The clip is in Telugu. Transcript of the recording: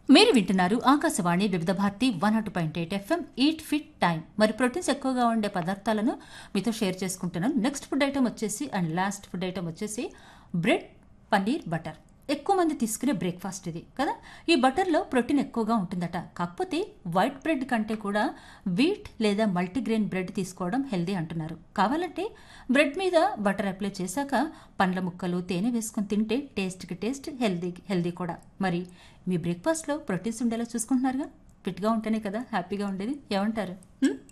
మీరు వింటున్నారు Akashvani Vividh Bharati one nought point eight FM eat fit time మరి ప్రోటీన్స్ ఎక్కువగా ఉండే పదార్థాలను మీతో షేర్ చేసుకుంటున్నాను నెక్స్ట్ ఫుడ్ ఐటమ్ వచ్చేసి అండ్ లాస్ట్ ఫుడ్ ఐటమ్ వచ్చేసి బ్రెడ్ పన్నీర్ బటర్ ఎక్కువ మంది తీసుకునే బ్రేక్ఫాస్ట్ ఇది కదా ఈ బటర్లో ప్రోటీన్ ఎక్కువగా ఉంటుందట కాకపోతే వైట్ బ్రెడ్ కంటే కూడా వీట్ లేదా మల్టీగ్రెయిన్ బ్రెడ్ తీసుకోవడం హెల్దీ అంటున్నారు కావాలంటే బ్రెడ్ మీద బటర్ అప్లై చేశాక పండ్ల ముక్కలు తేనె వేసుకొని తింటే టేస్ట్కి టేస్ట్ హెల్దీ హెల్దీ కూడా మరి మీ బ్రేక్ఫాస్ట్లో ప్రోటీన్స్ ఉండేలా చూసుకుంటున్నారుగా ఫిట్గా ఉంటేనే కదా హ్యాపీగా ఉండేది ఏమంటారు హ్మ్?